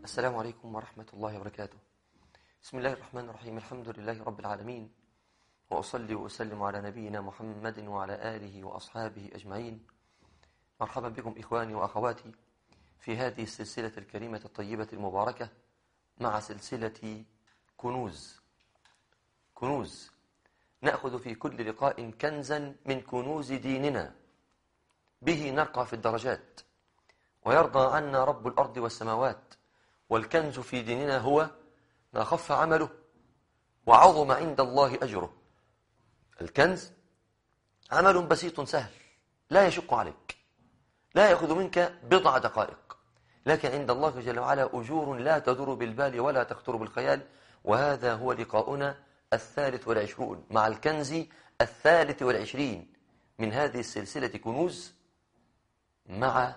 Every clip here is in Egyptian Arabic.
السلام عليكم ورحمة الله وبركاته بسم الله الرحمن الرحيم الحمد لله رب العالمين وأصلي وأسلم على نبينا محمد وعلى آله وأصحابه أجمعين مرحبا بكم إخواني وأخواتي في هذه السلسلة الكريمة الطيبة المباركة مع سلسلة كنوز كنوز نأخذ في كل لقاء كنزا من كنوز ديننا به نرقى في الدرجات ويرضى عنا رب الأرض والسماوات والكنز في ديننا هو ما خف عمله وعظم عند الله أجره الكنز عمل بسيط سهل لا يشق عليك لا يأخذ منك بضع دقائق لكن عند الله جل وعلا أجور لا تدور بالبال ولا تخطر بالخيال وهذا هو لقاؤنا الثالث والعشرون مع الكنز الثالث والعشرين من هذه السلسلة كنوز مع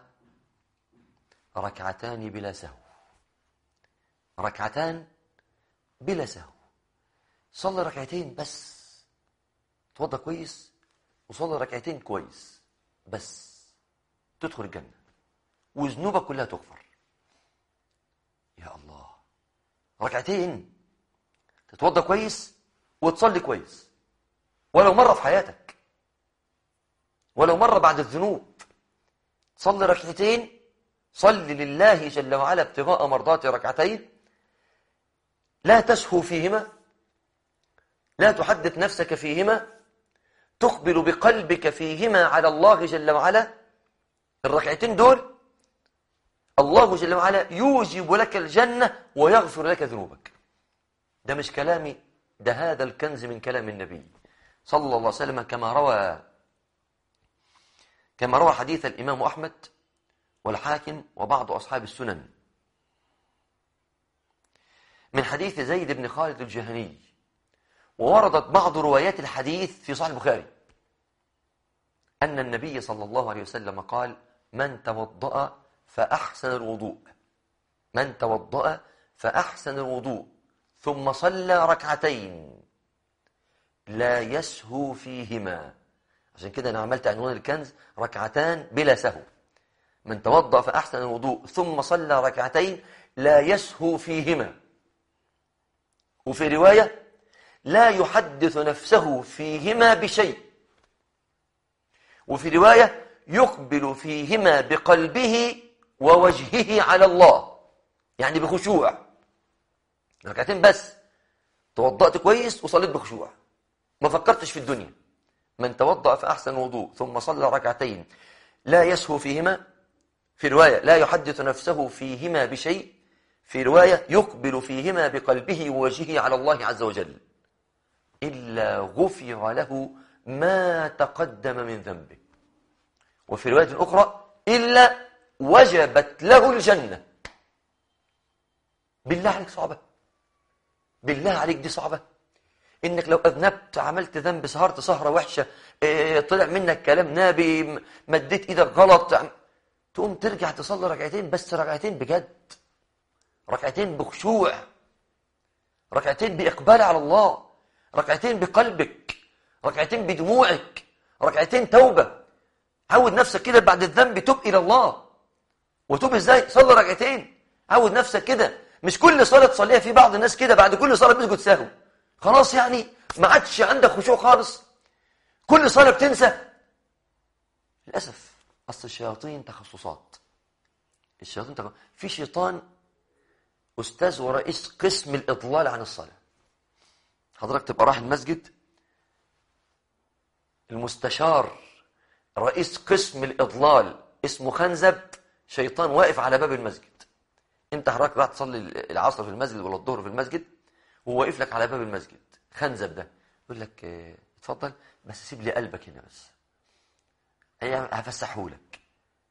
ركعتان بلا سهو ركعتان بلا سهو صلي ركعتين بس توضى كويس وصلي ركعتين كويس بس تدخل الجنة وذنوبك كلها تغفر يا الله ركعتين تتوضى كويس وتصلي كويس ولو مرة في حياتك ولو مرة بعد الذنوب صلي ركعتين صل لله جل وعلا ابتغاء مرضات ركعتين لا تسهو فيهما لا تحدث نفسك فيهما تقبل بقلبك فيهما على الله جل وعلا الركعتين دول الله جل وعلا يوجب لك الجنة ويغفر لك ذنوبك ده مش كلامي ده هذا الكنز من كلام النبي صلى الله عليه وسلم كما روى كما روى حديث الإمام أحمد والحاكم وبعض أصحاب السنن من حديث زيد بن خالد الجهني ووردت بعض روايات الحديث في صحيح البخاري أن النبي صلى الله عليه وسلم قال من توضأ فأحسن الوضوء من توضأ فأحسن الوضوء ثم صلى ركعتين لا يسهو فيهما عشان كده أنا عملت عنوان الكنز ركعتان بلا سهو من توضأ فأحسن الوضوء ثم صلى ركعتين لا يسهو فيهما وفي رواية لا يحدث نفسه فيهما بشيء وفي رواية يقبل فيهما بقلبه ووجهه على الله يعني بخشوع ركعتين بس توضأت كويس وصليت بخشوع ما فكرتش في الدنيا من توضأ فأحسن وضوء ثم صلى ركعتين لا يسهو فيهما في رواية لا يحدث نفسه فيهما بشيء في رواية يقبل فيهما بقلبه ووجهه على الله عز وجل إلا غفر له ما تقدم من ذنبه وفي رواية أخرى إلا وجبت له الجنة بالله عليك صعبة بالله عليك دي صعبة إنك لو أذنبت عملت ذنب سهرت سهرة وحشة اه طلع منك كلام نابي مديت إيدك غلط تقوم ترجع تصلي ركعتين بس ركعتين بجد ركعتين بخشوع ركعتين بإقبال على الله ركعتين بقلبك ركعتين بدموعك ركعتين توبة عود نفسك كده بعد الذنب توب إلى الله وتوب إزاي صلي ركعتين عود نفسك كده مش كل صلاة تصليها في بعض الناس كده بعد كل صلاة بيسجد سهو خلاص يعني ما عادش عندك خشوع خالص كل صلاة بتنسى للأسف أصل الشياطين تخصصات الشياطين تخصصات. في شيطان أستاذ ورئيس قسم الإضلال عن الصلاة حضرتك تبقى رايح المسجد المستشار رئيس قسم الإضلال اسمه خنزب شيطان واقف على باب المسجد انت حضرتك راح تصلي العصر في المسجد ولا الظهر في المسجد وهو واقف لك على باب المسجد خنزب ده يقول لك اه اتفضل بس سيب لي قلبك هنا بس هفسحه لك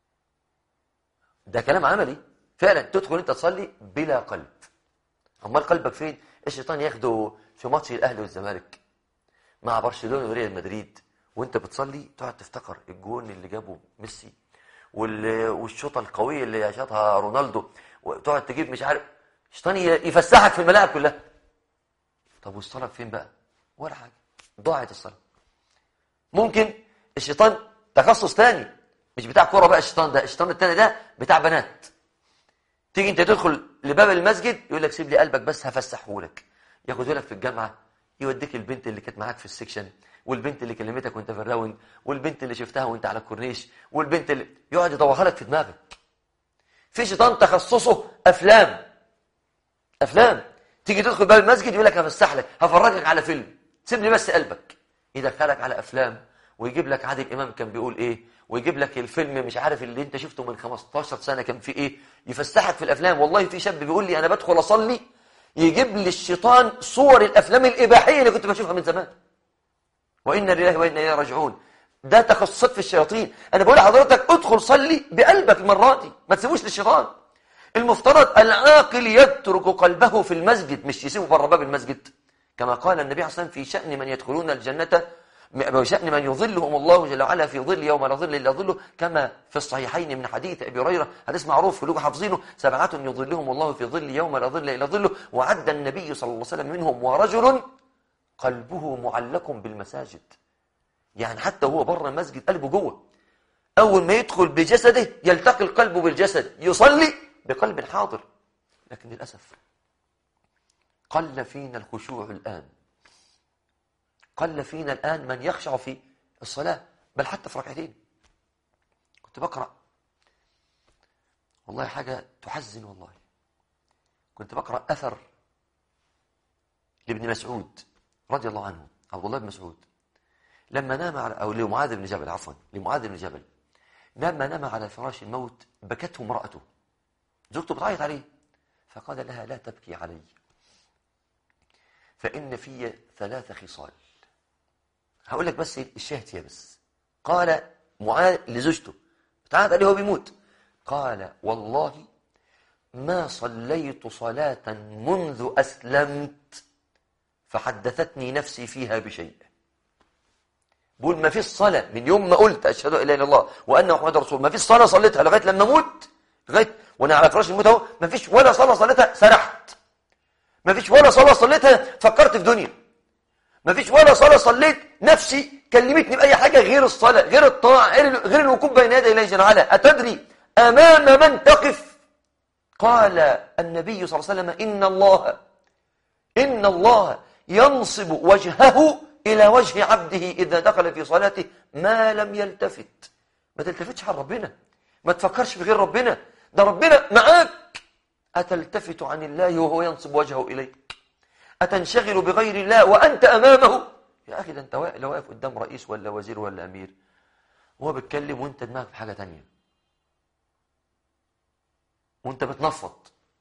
ده كلام عملي فعلا تدخل انت تصلي بلا قلب امال قلبك فين الشيطان ياخده في ماتش الاهلي والزمالك مع برشلونه وريال مدريد وانت بتصلي تقعد تفتكر الجون اللي جابه ميسي والشوطه القويه اللي شاطها رونالدو وتقعد تجيب مش عارف الشيطان يفسحك في الملاعب كلها طب والصلاه فين بقى ولا حاجه ضاعت الصلاه ممكن الشيطان تخصص تاني مش بتاع كوره بقى الشيطان ده الشيطان التاني ده بتاع بنات تيجي انت تدخل لباب المسجد يقول لك سيب لي قلبك بس هفسحه لك ياخده لك في الجامعه يوديك البنت اللي كانت معاك في السكشن والبنت اللي كلمتك وانت في الراوند والبنت اللي شفتها وانت على الكورنيش والبنت اللي يقعد يدورها لك في دماغك في شيطان تخصصه افلام افلام تيجي تدخل باب المسجد يقول لك هفسح لك هفرجك على فيلم سيب لي بس قلبك يدخلك على افلام ويجيب لك عادل امام كان بيقول ايه ويجيب لك الفيلم مش عارف اللي انت شفته من 15 سنه كان فيه ايه يفسحك في الافلام والله في شاب بيقول لي انا بدخل اصلي يجيب لي الشيطان صور الافلام الاباحيه اللي كنت بشوفها من زمان وإنا لله وإنا إليه راجعون ده تخصصات في الشياطين أنا بقول لحضرتك ادخل صلي بقلبك المرة دي ما تسيبوش للشيطان المفترض العاقل يترك قلبه في المسجد مش يسيبه بره باب المسجد كما قال النبي عليه الصلاة والسلام في شأن من يدخلون الجنة وشأن من يظلهم الله جل وعلا في ظل يوم لا ظل إلا ظله كما في الصحيحين من حديث أبي هريرة حديث معروف كلكم حافظينه سبعة يظلهم الله في ظل يوم لا ظل إلا ظله وعد النبي صلى الله عليه وسلم منهم ورجل قلبه معلق بالمساجد يعني حتى هو بره المسجد قلبه جوه أول ما يدخل بجسده يلتقي القلب بالجسد يصلي بقلب حاضر لكن للأسف قل فينا الخشوع الآن قل فينا الآن من يخشع في الصلاة بل حتى في ركعتين كنت بقرأ والله حاجة تحزن والله كنت بقرأ أثر لابن مسعود رضي الله عنه عبد الله بن مسعود لما نام على أو لمعاذ بن جبل عفوا لمعاذ بن جبل لما نام على فراش الموت بكته امرأته زوجته بتعيط عليه فقال لها لا تبكي علي فإن في ثلاث خصال هقول لك بس الشاهد هي بس قال معاذ لزوجته بتعيط عليه هو بيموت قال والله ما صليت صلاة منذ أسلمت فحدثتني نفسي فيها بشيء بقول ما فيش صلاة من يوم ما قلت أشهد أن لا إله إلا الله وأن محمد رسول ما فيش صلاة صليتها لغاية لما أموت لغاية وأنا على فراش الموت أهو ما فيش ولا صلاة صليتها سرحت ما فيش ولا صلاة صليتها فكرت في دنيا ما فيش ولا صلاة صليت نفسي كلمتني بأي حاجة غير الصلاة غير الطاعة غير غير الوقوف بين يدي الله جل وعلا أتدري أمام من تقف قال النبي صلى الله عليه وسلم إن الله إن الله ينصب وجهه إلى وجه عبده إذا دخل في صلاته ما لم يلتفت ما تلتفتش عن ربنا ما تفكرش في غير ربنا ده ربنا معاك أتلتفت عن الله وهو ينصب وجهه إليك أتنشغل بغير الله وأنت أمامه يا أخي ده أنت لو واقف قدام رئيس ولا وزير ولا أمير وهو بيتكلم وأنت دماغك في حاجة تانية وأنت بتنفض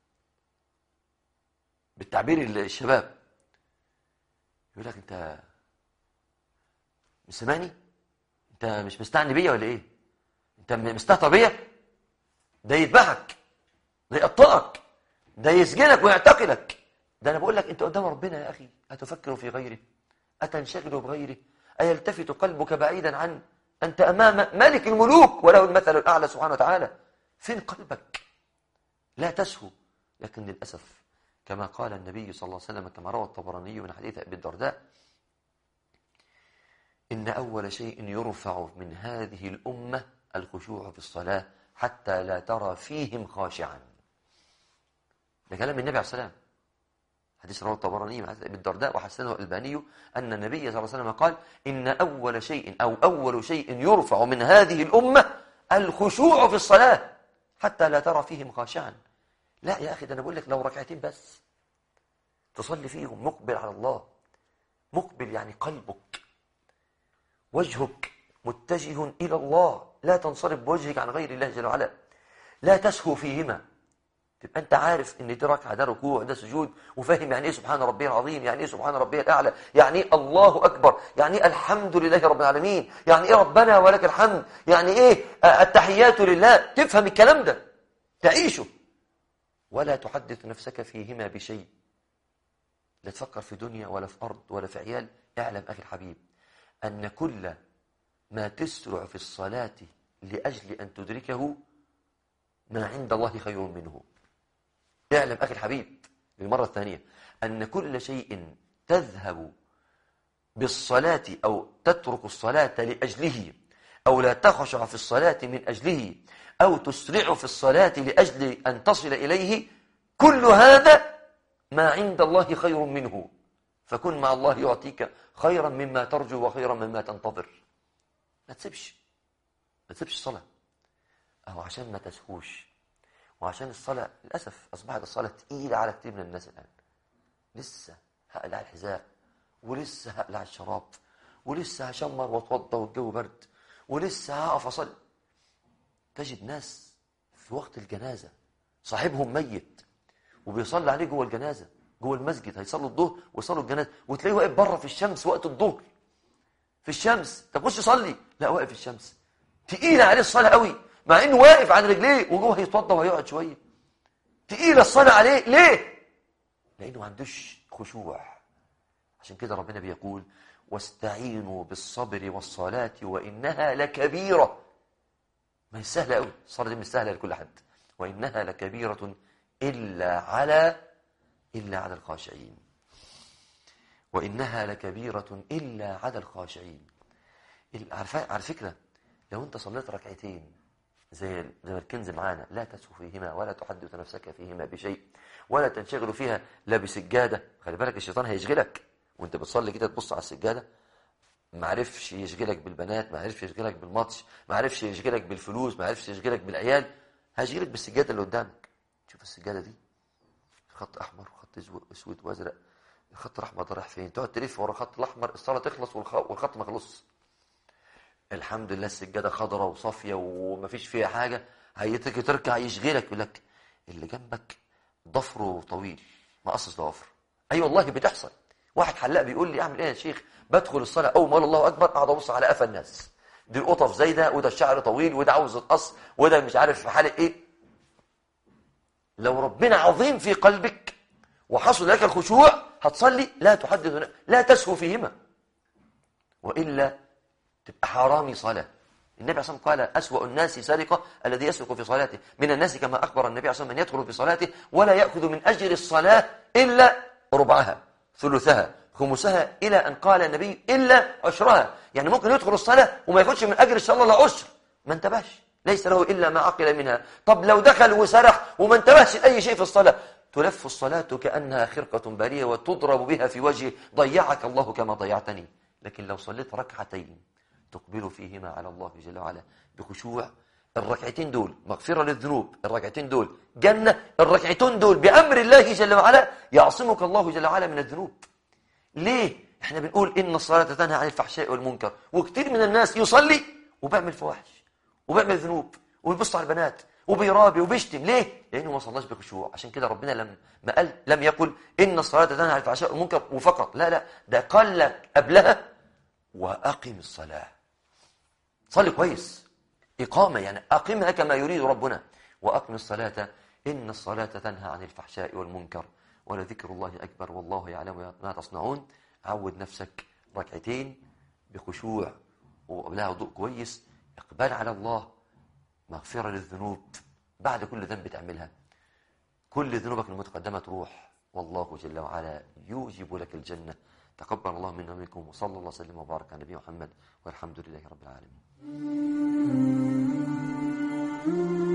بالتعبير الشباب يقول لك انت مش سامعني انت مش مستعني بيا ولا ايه انت مستهتر بيا ده يذبحك ده يقطعك ده يسجنك ويعتقلك ده انا بقول لك انت قدام ربنا يا اخي اتفكر في غيره اتنشغل بغيره ايلتفت قلبك بعيدا عن انت امام ملك الملوك وله المثل الاعلى سبحانه وتعالى فين قلبك لا تسهو لكن للاسف كما قال النبي صلى الله عليه وسلم كما روى الطبراني من حديث ابي الدرداء إن أول شيء يرفع من هذه الأمة الخشوع في الصلاة حتى لا ترى فيهم خاشعا ده كلام النبي عليه الصلاة والسلام حديث رواه الطبراني مع ابن الدرداء وحسنه الألباني أن النبي صلى الله عليه وسلم قال إن أول شيء أو أول شيء يرفع من هذه الأمة الخشوع في الصلاة حتى لا ترى فيهم خاشعا لا يا أخي ده أنا بقول لك لو ركعتين بس تصلي فيهم مقبل على الله مقبل يعني قلبك وجهك متجه إلى الله لا تنصرف بوجهك عن غير الله جل وعلا لا تسهو فيهما تبقى أنت عارف إن دي ركعة ده ركوع ده سجود وفاهم يعني إيه سبحان ربي العظيم يعني إيه سبحان ربي الأعلى يعني إيه الله أكبر يعني إيه الحمد لله رب العالمين يعني إيه ربنا ولك الحمد يعني إيه التحيات لله تفهم الكلام ده تعيشه ولا تحدث نفسك فيهما بشيء لا تفكر في دنيا ولا في أرض ولا في عيال اعلم أخي الحبيب أن كل ما تسرع في الصلاة لأجل أن تدركه ما عند الله خير منه اعلم أخي الحبيب للمرة الثانية أن كل شيء تذهب بالصلاة أو تترك الصلاة لأجله أو لا تخشع في الصلاة من أجله أو تسرع في الصلاة لأجل أن تصل إليه كل هذا ما عند الله خير منه فكن مع الله يعطيك خيرا مما ترجو وخيرا مما تنتظر ما تسيبش ما تسيبش الصلاة أهو عشان ما تسهوش وعشان الصلاة للأسف أصبحت الصلاة تقيلة على كثير من الناس الآن لسه هقلع الحذاء ولسه هقلع الشراب ولسه هشمر واتوضى والجو برد ولسه هقف اصلي تجد ناس في وقت الجنازه صاحبهم ميت وبيصلي عليه جوه الجنازه جوه المسجد هيصلوا الظهر ويصلوا الجنازه وتلاقيه واقف بره في الشمس وقت الظهر في الشمس طب خش صلي لا واقف في الشمس تقيله عليه الصلاه قوي مع انه واقف على رجليه وجوه هيتوضى وهيقعد شويه تقيله الصلاه عليه ليه لانه ما عندوش خشوع عشان كده ربنا بيقول واستعينوا بالصبر والصلاة وإنها لكبيرة ما هي سهلة قوي الصلاة دي مش سهلة لكل حد وإنها لكبيرة إلا على إلا على الخاشعين وإنها لكبيرة إلا على الخاشعين على فكرة لو أنت صليت ركعتين زي زي ما الكنز معانا لا تسهو فيهما ولا تحدث نفسك فيهما بشيء ولا تنشغل فيها لا بسجادة خلي بالك الشيطان هيشغلك وانت بتصلي كده تبص على السجاده ما عرفش يشغلك بالبنات ما عرفش يشغلك بالماتش ما عرفش يشغلك بالفلوس ما عرفش يشغلك بالعيال هيشغلك بالسجاده اللي قدامك شوف السجاده دي خط احمر وخط اسود وازرق الخط الاحمر ده رايح فين تقعد تلف ورا الخط الاحمر الصلاه تخلص والخط ما خلصش الحمد لله السجاده خضراء وصافيه ومفيش فيها حاجه هيتك تركع يشغلك يقول لك اللي جنبك ضفره طويل ما قصص ضوافر اي أيوة والله بتحصل واحد حلاق بيقول لي اعمل ايه يا شيخ بدخل الصلاه اول ما اقول الله اكبر اقعد ابص على قفا الناس دي القطف زي ده وده الشعر طويل وده عاوز يتقص وده مش عارف في حاله ايه لو ربنا عظيم في قلبك وحصل لك الخشوع هتصلي لا تحدث لا تسهو فيهما والا تبقى حرامي صلاه النبي صلى الله عليه وسلم قال أسوأ الناس سرقة الذي يسرق في صلاته من الناس كما أخبر النبي صلى الله عليه وسلم من يدخل في صلاته ولا يأخذ من أجر الصلاة إلا ربعها ثلثها خمسها إلى أن قال النبي إلا عشرها يعني ممكن يدخل الصلاة وما ياخدش من أجر الصلاة لا عشر ما انتبهش ليس له إلا ما عقل منها طب لو دخل وسرح وما انتبهش لأي شيء في الصلاة تلف الصلاة كأنها خرقة برية وتضرب بها في وجهه ضيعك الله كما ضيعتني لكن لو صليت ركعتين تقبل فيهما على الله جل وعلا بخشوع الركعتين دول مغفرة للذنوب الركعتين دول جنة الركعتين دول بأمر الله جل وعلا يعصمك الله جل وعلا من الذنوب ليه؟ احنا بنقول إن الصلاة تنهى عن الفحشاء والمنكر وكتير من الناس يصلي وبيعمل فواحش وبيعمل ذنوب ويبص على البنات وبيرابي وبيشتم ليه؟ لأنه ما صلاش بخشوع عشان كده ربنا لم ما قال لم يقل إن الصلاة تنهى عن الفحشاء والمنكر وفقط لا لا ده قال لك قبلها وأقم الصلاة صلي كويس إقامة يعني أقمها كما يريد ربنا وأقم الصلاة إن الصلاة تنهى عن الفحشاء والمنكر ولذكر الله أكبر والله يعلم ما تصنعون عود نفسك ركعتين بخشوع وقبلها وضوء كويس إقبال على الله مغفرة للذنوب بعد كل ذنب تعملها كل ذنوبك المتقدمة تروح والله جل وعلا يوجب لك الجنة تقبل الله منا ومنكم وصلى الله وسلم وبارك على نبينا محمد والحمد لله رب العالمين